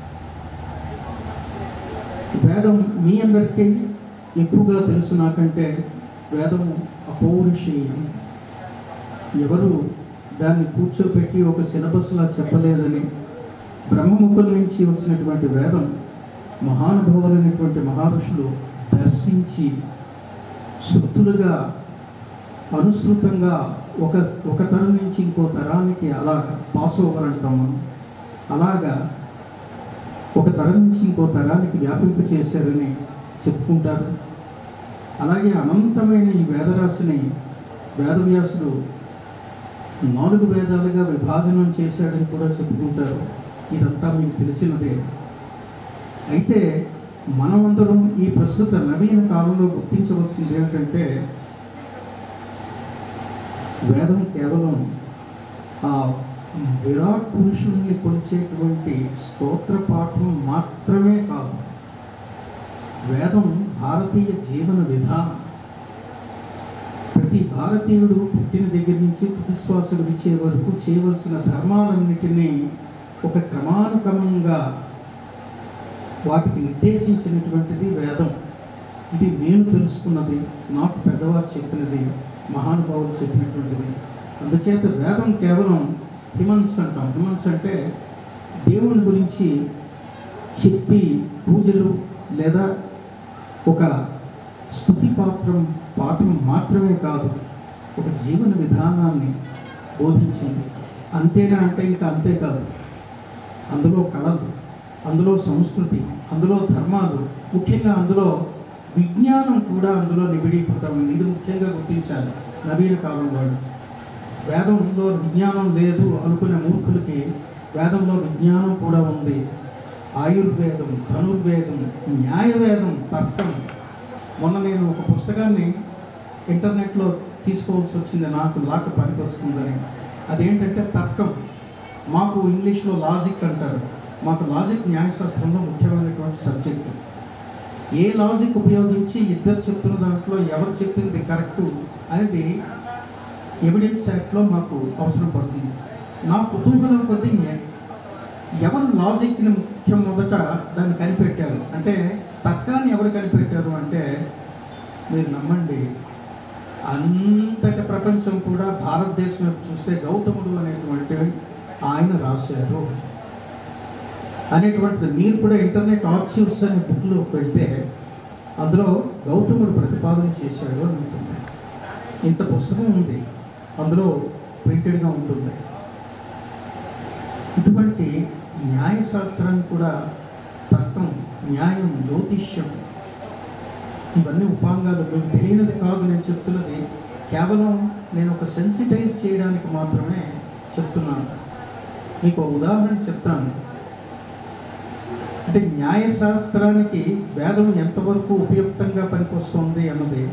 వేదం మీ అందరికీ ఎక్కువగా తెలుసు నాకంటే వేదం అపౌరుషేయం ఎవరు దాన్ని కూర్చోపెట్టి ఒక సిలబస్లా చెప్పలేదని బ్రహ్మముఖుల నుంచి వచ్చినటువంటి వేదం మహానుభావులైనటువంటి మహర్షులు దర్శించి శృతులుగా అనుసృతంగా ఒక ఒక తరం నుంచి ఇంకో తరానికి అలా పాస్ ఓవర్ అంటాం మనం అలాగా ఒక తరం నుంచి ఇంకో తరానికి వ్యాపింప చేశారని చెప్పుకుంటారు అలాగే అనంతమైన ఈ వేదరాశిని వేదవ్యాసుడు నాలుగు వేదాలుగా విభాజనం చేశాడని కూడా చెప్పుకుంటారు ఇదంతా మీకు తెలిసినదే అయితే మనమందరం ఈ ప్రస్తుత నవీన కాలంలో గుర్తించవలసింది ఏమిటంటే వేదం కేవలం ఆ విరాట్ పురుషుల్ని కొలిచేటువంటి స్తోత్ర పాఠం మాత్రమే కాదు వేదం భారతీయ జీవన విధానం ప్రతి భారతీయుడు పుట్టిన దగ్గర నుంచి తుదిశ్వాస విడిచే వరకు చేయవలసిన ధర్మాలన్నిటినీ ఒక క్రమానుక్రమంగా వాటికి నిర్దేశించినటువంటిది వేదం ఇది నేను తెలుసుకున్నది నాకు పెద్దవారు చెప్పినది మహానుభావులు చెప్పినటువంటిది అందుచేత వేదం కేవలం హిమన్స్ అంటాం హిమన్స్ అంటే దేవుని గురించి చెప్పి పూజలు లేదా ఒక స్థుతి పాత్రం పాఠం మాత్రమే కాదు ఒక జీవన విధానాన్ని బోధించింది అంతేనా అంటే ఇంకా అంతే కాదు అందులో కళలు అందులో సంస్కృతి అందులో ధర్మాలు ముఖ్యంగా అందులో విజ్ఞానం కూడా అందులో నిబిడీకృతమైంది ఇది ముఖ్యంగా గుర్తించాలి నవీన కాలం వాళ్ళు వేదంలో విజ్ఞానం లేదు అనుకునే మూర్ఖులకి వేదంలో విజ్ఞానం కూడా ఉంది ఆయుర్వేదం ధనుర్వేదం న్యాయవేదం తర్కం మొన్న నేను ఒక పుస్తకాన్ని ఇంటర్నెట్లో తీసుకోవాల్సి వచ్చింది నాకు లాక్ పనికొస్తుందని అదేంటంటే తర్కం మాకు ఇంగ్లీష్లో లాజిక్ అంటారు మాకు లాజిక్ న్యాయశాస్త్రంలో ముఖ్యమైనటువంటి సబ్జెక్టు ఏ లాజిక్ ఉపయోగించి ఇద్దరు చెప్తున్న దాంట్లో ఎవరు చెప్పింది కరెక్ట్ అనేది ఎవిడెన్స్ యాక్ట్లో మాకు అవసరం పడుతుంది నా కుతూహలం కొద్దీ ఎవరు లాజిక్ని ముఖ్యం మొదట దాన్ని కనిపెట్టారు అంటే తర్కాన్ని ఎవరు కనిపెట్టారు అంటే మీరు నమ్మండి అంతటి ప్రపంచం కూడా భారతదేశం వైపు చూస్తే గౌతముడు అనేటువంటి ఆయన రాశారు అనేటువంటిది మీరు కూడా ఇంటర్నెట్ ఆర్చివ్స్ అనే బుక్లో పెడితే అందులో గౌతముడు ప్రతిపాదన చేశాడు అని ఉంటుంది ఇంత పుస్తకం ఉంది అందులో ప్రింటెడ్గా ఉంటుంది ఇటువంటి న్యాయశాస్త్రాన్ని కూడా తర్కం న్యాయం జ్యోతిష్యం ఇవన్నీ ఉపాంగాలు మీకు తెలియనిది కాదు నేను చెప్తున్నది కేవలం నేను ఒక సెన్సిటైజ్ చేయడానికి మాత్రమే చెప్తున్నాను మీకు ఒక ఉదాహరణ చెప్తాను అంటే న్యాయశాస్త్రానికి వేదం ఎంతవరకు ఉపయుక్తంగా పనికొస్తుంది అన్నది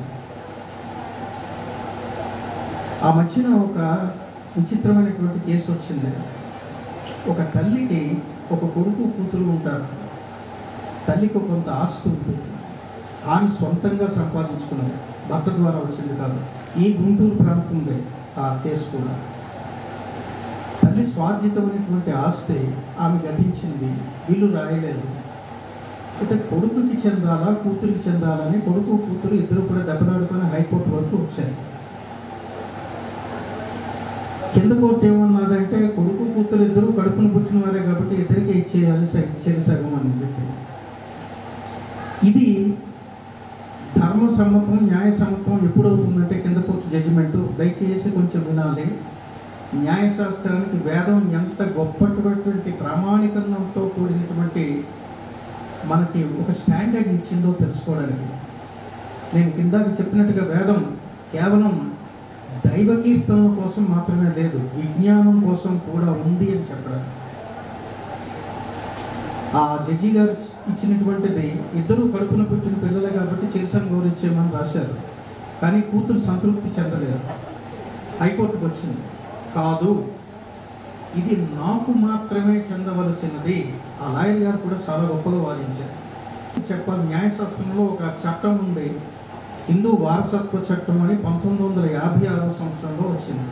ఆ మధ్యన ఒక విచిత్రమైనటువంటి కేసు వచ్చింది ఒక తల్లికి ఒక కొడుకు కూతురు ఉంటారు తల్లికి కొంత ఆస్తి ఉంటుంది ఆమె సొంతంగా సంపాదించుకున్నది భర్త ద్వారా వచ్చింది కాదు ఈ గుంటూరు ప్రాంతంలో ఆ కేసు కూడా తల్లి స్వార్జితమైనటువంటి ఆస్తి ఆమె గతించింది వీళ్ళు రాయలేదు అయితే కొడుకుకి చెందాలా కూతురికి చెందాలని కొడుకు కూతురు ఇద్దరు కూడా దెబ్బలాడుకొని హైకోర్టు వరకు వచ్చారు కింద కోర్టు ఏమన్నదంటే కొడుకు కూతురు ఇద్దరు కడుపును పుట్టిన వారే కాబట్టి ఇద్దరికే ఇచ్చేయాలి స- చెరి సగం అని చెప్పి ఇది ధర్మ సమ్మతం న్యాయ సమ్మతం ఎప్పుడవుతుందంటే కింద కోర్టు జడ్జిమెంట్ దయచేసి కొంచెం వినాలి న్యాయశాస్త్రానికి వేదం ఎంత గొప్పటువంటి ప్రామాణికంతో కూడినటువంటి మనకి ఒక స్టాండర్డ్ ఇచ్చిందో తెలుసుకోవడానికి నేను కిందాక చెప్పినట్టుగా వేదం కేవలం దైవ కీర్తనల కోసం మాత్రమే లేదు విజ్ఞానం కోసం కూడా ఉంది అని చెప్పడం ఆ జడ్జి గారు ఇచ్చినటువంటిది ఇద్దరు కడుపున పుట్టిన పిల్లలే కాబట్టి చిరసం గౌరవించేయమని రాశారు కానీ కూతురు సంతృప్తి చెందలేదు హైకోర్టుకు వచ్చింది కాదు ఇది నాకు మాత్రమే చెందవలసినది ఆ లాయర్ గారు కూడా చాలా గొప్పగా వాదించారు చెప్పాలి న్యాయశాస్త్రంలో ఒక చట్టం ఉంది హిందూ వారసత్వ చట్టం అని పంతొమ్మిది వందల యాభై ఆరో సంవత్సరంలో వచ్చింది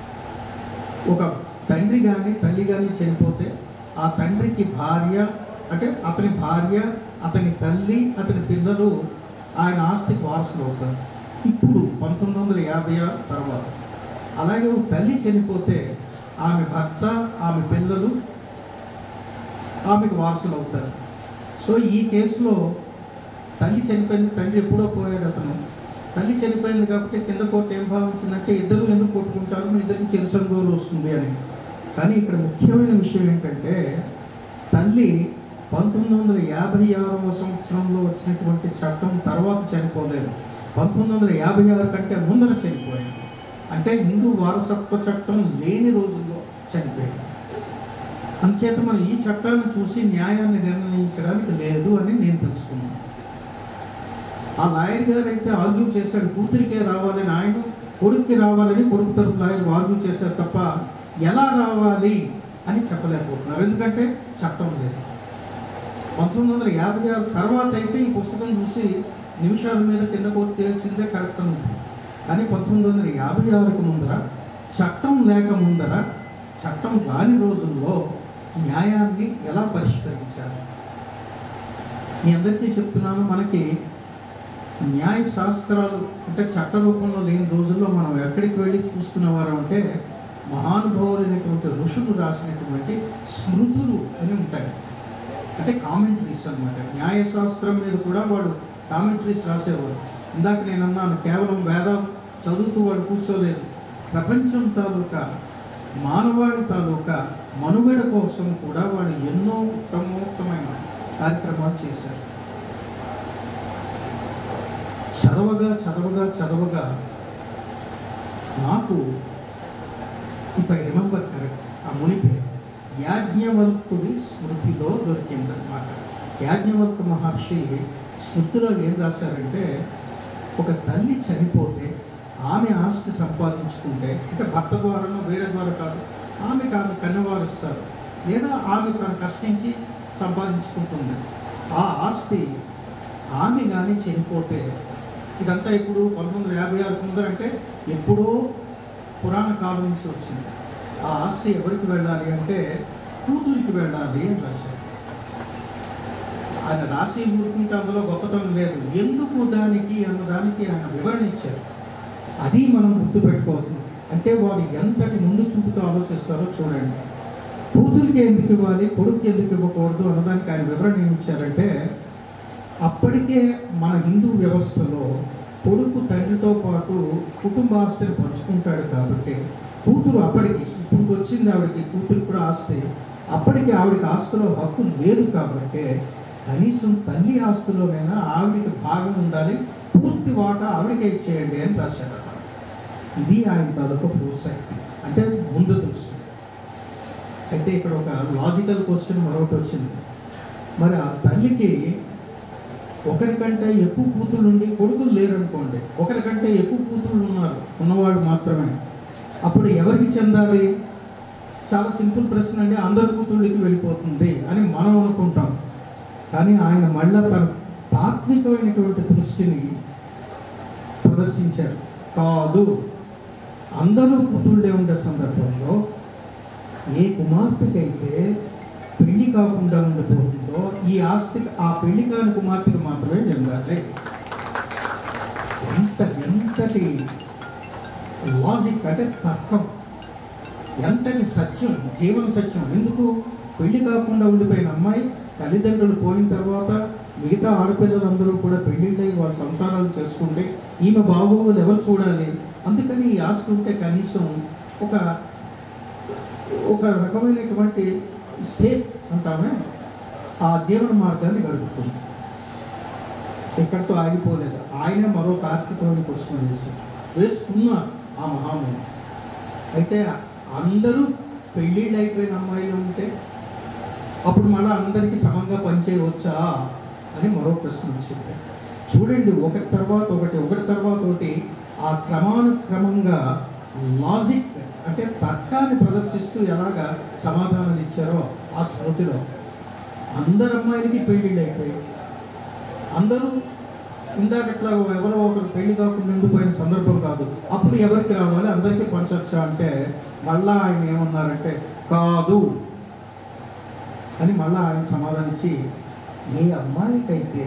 ఒక తండ్రి కానీ తల్లి కానీ చనిపోతే ఆ తండ్రికి భార్య అంటే అతని భార్య అతని తల్లి అతని పిల్లలు ఆయన ఆస్తికి వారసులు అవుతారు ఇప్పుడు పంతొమ్మిది వందల యాభై ఆరు తర్వాత అలాగే ఒక తల్లి చనిపోతే ఆమె భర్త ఆమె పిల్లలు ఆమెకు వారసులు అవుతారు సో ఈ కేసులో తల్లి చనిపోయింది తండ్రి ఎప్పుడో పోయాడు అతను తల్లి చనిపోయింది కాబట్టి కింద కోర్టు ఏం భావించిందంటే ఇద్దరు ఎందుకు కొట్టుకుంటారు మీ ఇద్దరికి చిరుసంగోలు వస్తుంది అని కానీ ఇక్కడ ముఖ్యమైన విషయం ఏంటంటే తల్లి పంతొమ్మిది వందల యాభై ఆరవ సంవత్సరంలో వచ్చినటువంటి చట్టం తర్వాత చనిపోలేదు పంతొమ్మిది వందల యాభై ఆరు కంటే ముందర చనిపోయింది అంటే హిందూ వారసత్వ చట్టం లేని రోజుల్లో చనిపోయింది అందుచేత మనం ఈ చట్టాన్ని చూసి న్యాయాన్ని నిర్ణయించడానికి లేదు అని నేను తెలుసుకున్నాను ఆ లాయర్ గారు అయితే ఆర్గ్యూ చేశాడు కూతురికే రావాలని ఆయన కొడుక్కి రావాలని కొడుకు తరపు లాయర్ ఆర్గ్యూ చేశారు తప్ప ఎలా రావాలి అని చెప్పలేకపోతున్నారు ఎందుకంటే చట్టం లేదు పంతొమ్మిది వందల యాభై ఆరు తర్వాత అయితే ఈ పుస్తకం చూసి నిమిషాల మీద కింద కోర్టు తేల్చిందే కరెక్ట్ అని ఉంటుంది కానీ పంతొమ్మిది వందల యాభై ఆరుకు ముందర చట్టం లేక ముందర చట్టం రాని రోజుల్లో న్యాయాన్ని ఎలా పరిష్కరించాలి మీ అందరికీ చెప్తున్నాను మనకి న్యాయ శాస్త్రాలు అంటే చట్ట రూపంలో లేని రోజుల్లో మనం ఎక్కడికి వెళ్ళి చూసుకునేవారు అంటే మహానుభావులైనటువంటి ఋషులు రాసినటువంటి స్మృతులు అని ఉంటాయి అంటే కామెంటరీస్ అన్నమాట న్యాయశాస్త్రం మీద కూడా వాడు కామెంటరీస్ రాసేవాడు ఇందాక నేను అన్నాను కేవలం వేదం చదువుతూ వాడు కూర్చోలేదు ప్రపంచం తాలూకా మానవాడి తాలూకా మనుగడ కోసం కూడా వాడు ఎన్నో ఉత్తమోత్తమైన కార్యక్రమాలు చేశారు చదవగా చదవగా చదవగా నాకు ఇఫ్ ఐ రిమెంబర్ కరెక్ట్ ఆ ముని పేరు యాజ్ఞవల్కుడి స్మృతిలో దొరికిందనమాట యాజ్ఞవల్క మహర్షి స్మృతిలో ఏం రాశారంటే ఒక తల్లి చనిపోతే ఆమె ఆస్తి సంపాదించుకుంటే అంటే భర్త ద్వారానో వేరే ద్వారా కాదు ఆమె ఆమె కన్నవారిస్తారు లేదా ఆమె తను కష్టించి సంపాదించుకుంటుంది ఆ ఆస్తి ఆమె కానీ చనిపోతే ఇదంతా ఇప్పుడు పంతొమ్మిది వందల యాభై ఆరు ముందర అంటే ఎప్పుడో పురాణ కాలం నుంచి వచ్చింది ఆ ఆస్తి ఎవరికి వెళ్ళాలి అంటే కూతురికి వెళ్ళాలి అని రాశారు ఆయన రాసి ఊరుకుంటే అందులో గొప్పతనం లేదు ఎందుకు దానికి అన్నదానికి ఆయన వివరణ ఇచ్చారు అది మనం గుర్తుపెట్టుకోవాల్సింది అంటే వారు ఎంతటి ముందు చూపుతో ఆలోచిస్తారో చూడండి కూతురికి ఎందుకు ఇవ్వాలి కొడుకు ఎందుకు ఇవ్వకూడదు అన్నదానికి ఆయన వివరణ ఏమి ఇచ్చారంటే అప్పటికే మన హిందూ వ్యవస్థలో కొడుకు తండ్రితో పాటు కుటుంబ ఆస్తిని పంచుకుంటాడు కాబట్టి కూతురు అప్పటికి ఇప్పుడు వచ్చింది ఆవిడకి కూతురు కూడా ఆస్తి అప్పటికి ఆవిడకి ఆస్తిలో హక్కు లేదు కాబట్టి కనీసం తల్లి ఆస్తిలోనైనా ఆవిడకి భాగం ఉండాలి పూర్తి వాటా ఆవిడకే ఇచ్చేయండి అని రాశారు ఇది ఆయన తాలూకా ఫోర్స్ అంటే ముందు దృష్టి అయితే ఇక్కడ ఒక లాజికల్ క్వశ్చన్ మరొకటి వచ్చింది మరి ఆ తల్లికి ఒకరికంటే ఎక్కువ కూతుళ్ళు ఉండి కొడుకులు లేరు అనుకోండి ఒకరికంటే ఎక్కువ కూతుళ్ళు ఉన్నారు ఉన్నవాడు మాత్రమే అప్పుడు ఎవరికి చెందాలి చాలా సింపుల్ ప్రశ్న అండి అందరి కూతుళ్ళకి వెళ్ళిపోతుంది అని మనం అనుకుంటాం కానీ ఆయన మళ్ళా తన తాత్వికమైనటువంటి దృష్టిని ప్రదర్శించారు కాదు అందరూ కూతుళ్ళే ఉండే సందర్భంలో ఏ కుమార్తెకైతే పెళ్లి కాకుండా ఉండిపోతుందో ఈ ఆస్తికి ఆ పెళ్లి కాని కుమార్తెకు మాత్రమే చెందాలి ఎంత ఎంతటి లాజిక్ అంటే తర్కం ఎంతటి సత్యం జీవన సత్యం ఎందుకు పెళ్లి కాకుండా ఉండిపోయిన అమ్మాయి తల్లిదండ్రులు పోయిన తర్వాత మిగతా ఆడపిల్లలందరూ కూడా పెళ్లిళ్ళై వాళ్ళ సంసారాలు చేసుకుంటే ఈమె బాగోగులు ఎవరు చూడాలి అందుకని ఈ ఆస్తి ఉంటే కనీసం ఒక ఒక రకమైనటువంటి సేఫ్ అంటామే ఆ జీవన మార్గాన్ని గడుపుతుంది ఇక్కడితో ఆగిపోలేదు ఆయన మరో కార్తీకానికి క్వశ్చన్ వేశారు వేసుకున్నారు ఆ మహాముని అయితే అందరూ పెళ్ళిళ్ళు అయిపోయిన అమ్మాయిలు ఉంటే అప్పుడు మళ్ళీ అందరికీ సమంగా పనిచేయవచ్చా అని మరో ప్రశ్న వచ్చింది చూడండి ఒకటి తర్వాత ఒకటి ఒకటి తర్వాత ఒకటి ఆ క్రమానుక్రమంగా లాజిక్ అంటే తర్కాన్ని ప్రదర్శిస్తూ ఎలాగా సమాధానాలు ఇచ్చారో ఆ స్మృతిలో అందరు అమ్మాయిలకి పెళ్ళిళ్ళు అయిపోయాయి అందరూ ఇందాకట్లా ఎవరో ఒకరు పెళ్లి కాకుండా ఉండిపోయిన సందర్భం కాదు అప్పుడు ఎవరికి రావాలి అందరికీ పంచొచ్చా అంటే మళ్ళా ఆయన ఏమన్నారంటే కాదు అని మళ్ళా ఆయన సమాధానం ఇచ్చి ఏ అమ్మాయికైతే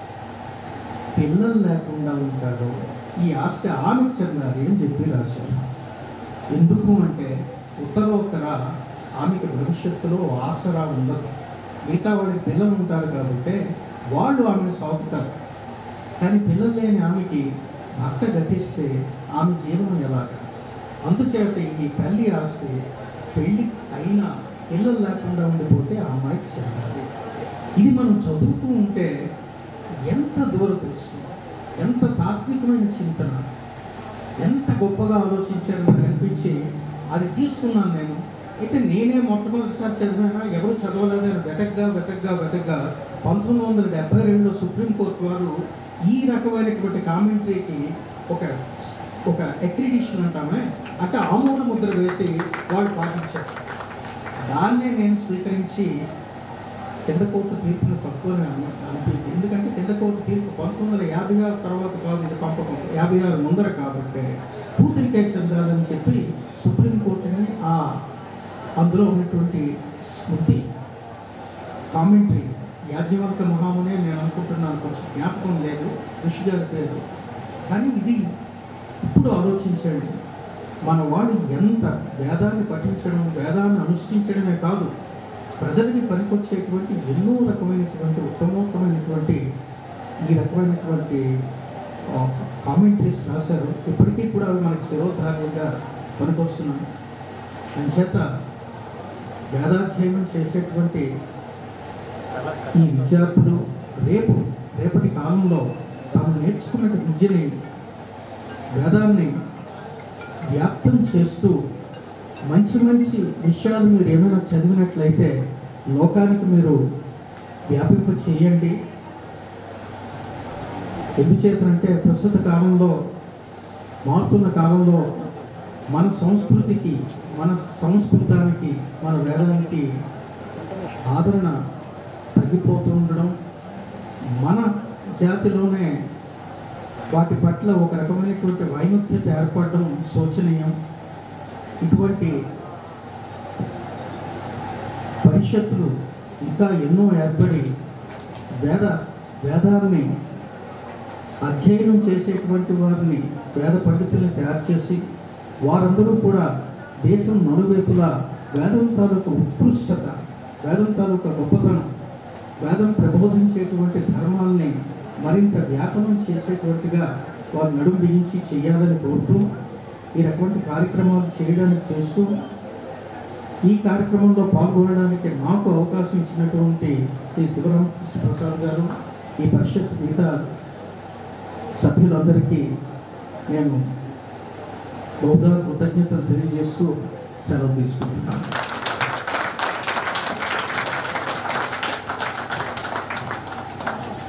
పిల్లలు లేకుండా ఉంటారో ఈ ఆస్తి ఆమెకు చెందాలి అని చెప్పి రాశారు ఎందుకు అంటే ఉత్తరోత్తర ఆమెకు భవిష్యత్తులో ఆసరా ఉండదు మిగతా వాళ్ళకి పిల్లలు ఉంటారు కాబట్టి వాళ్ళు ఆమెను సాగుతారు కానీ పిల్లలు లేని ఆమెకి భర్త గతిస్తే ఆమె జీవనం ఎలాగా అందుచేత ఈ తల్లి ఆస్తి పెళ్లి అయినా పిల్లలు లేకుండా ఉండిపోతే ఆ అమ్మాయికి చెందాలి ఇది మనం చదువుతూ ఉంటే ఎంత దూరదృష్టి ఎంత తాత్వికమైన చింతన ఎంత గొప్పగా ఆలోచించారు నాకు అనిపించి అది తీసుకున్నాను నేను అయితే నేనే మొట్టమొదటిసారి చదివినా ఎవరు చదవలేదని వెతగ్గా వెతగ్గా వెతగ్గా పంతొమ్మిది వందల డెబ్బై రెండులో సుప్రీంకోర్టు వారు ఈ రకమైనటువంటి కామెంటరీకి ఒక ఒక అక్రిడిషన్ అంటామే అంటే ఆమోద ముద్ర వేసి వాళ్ళు పాటించారు దాన్నే నేను స్వీకరించి కింద కోర్టు తీర్పును తక్కువనే అన్న- అనిపించింది ఎందుకంటే కింద కోర్టు తీర్పు పంతొమ్మిది వందల యాభై ఆరు తర్వాత కాదు ఇది పంపకం యాభై ఆరు ముందర కాబట్టి కూతురికే చెందాలని చెప్పి సుప్రీంకోర్టుని ఆ అందులో ఉన్నటువంటి స్మృతి కామెంటరీ యాజ్ఞవల్క మహామునే నేను అనుకుంటున్నాను కొంచెం జ్ఞాపకం లేదు ఋషి గారి పేరు కానీ ఇది ఇప్పుడు ఆలోచించండి మన వాడు ఎంత వేదాన్ని పఠించడం వేదాన్ని అనుష్ఠించడమే కాదు ప్రజలకి పనికొచ్చేటువంటి ఎన్నో రకమైనటువంటి ఉత్తమోత్తమైనటువంటి ఈ రకమైనటువంటి కామెంటరీస్ రాశారు ఇప్పటికీ కూడా అవి మనకి శిరోధార్యంగా పనికొస్తున్నాయి అంచేత వేదాధ్యయనం చేసేటువంటి ఈ విద్యార్థులు రేపు రేపటి కాలంలో తాము నేర్చుకున్న విద్యని వేదాన్ని వ్యాప్తం చేస్తూ మంచి మంచి విషయాలు మీరు ఏమైనా చదివినట్లయితే లోకానికి మీరు వ్యాపింప చేయండి ఎందుచేతనంటే ప్రస్తుత కాలంలో మారుతున్న కాలంలో మన సంస్కృతికి మన సంస్కృతానికి మన వేదానికి ఆదరణ తగ్గిపోతూ ఉండడం మన జాతిలోనే వాటి పట్ల ఒక రకమైనటువంటి వైముఖ్యత ఏర్పడడం శోచనీయం ఇటువంటి పరిషత్తులు ఇంకా ఎన్నో ఏర్పడి వేద వేదాన్ని అధ్యయనం చేసేటువంటి వారిని వేద పండితుల్ని తయారు చేసి వారందరూ కూడా దేశం నలువైపులా వేదం తాలూకు ఉత్కృష్టత వేదం తాలూకు గొప్పతనం వేదం ప్రబోధించేటువంటి ధర్మాల్ని మరింత వ్యాపనం చేసేటువంటిగా వారు నడుము బిగించి చేయాలని కోరుతూ ఈ రకమైన కార్యక్రమాలు చేయడానికి చేస్తూ ఈ కార్యక్రమంలో పాల్గొనడానికి నాకు అవకాశం ఇచ్చినటువంటి శ్రీ శివరామకృష్ణ ప్రసాద్ గారు ఈ పరిషత్ మిగతా సభ్యులందరికీ నేను బహుగా కృతజ్ఞతలు తెలియజేస్తూ సెలవు తీసుకుంటున్నాను